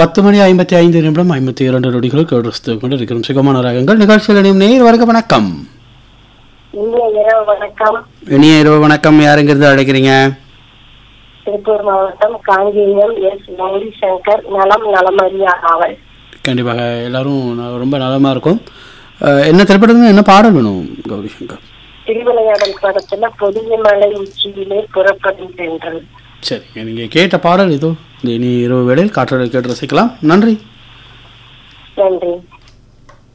பத்து மணி ஐம்பத்தி ஐந்து நிமிடம் ஐம்பத்தி இரண்டு நொடிகள் கேட்டு கொண்டு இருக்கிறோம் சுகமான ராகங்கள் நிகழ்ச்சியில் இணையும் நேர் வருக வணக்கம் இனிய இரவு வணக்கம் இனிய இரவு வணக்கம் யாருங்கிறது அழைக்கிறீங்க திருப்பூர் மாவட்டம் காங்கேயம் எஸ் கௌரி சங்கர் நலம் நலமறியா ஆவல் கண்டிப்பாக எல்லாரும் ந- ரொம்ப நலமா இருக்கும் அஹ், என்ன திரைப்படம் என்ன பாடல் வேணும் கௌரி சங்கர் திருவிளையாடல் படத்துல பொதிய மலை உச்சியிலே புறப்படும் சென்றது சரிங்க நீங்கள் கேட்ட பாடல் இதோ இந்த இனி இரவு வேளையில் காற்றலை கேட்டு ரசிக்கலாம் நன்றி நன்றி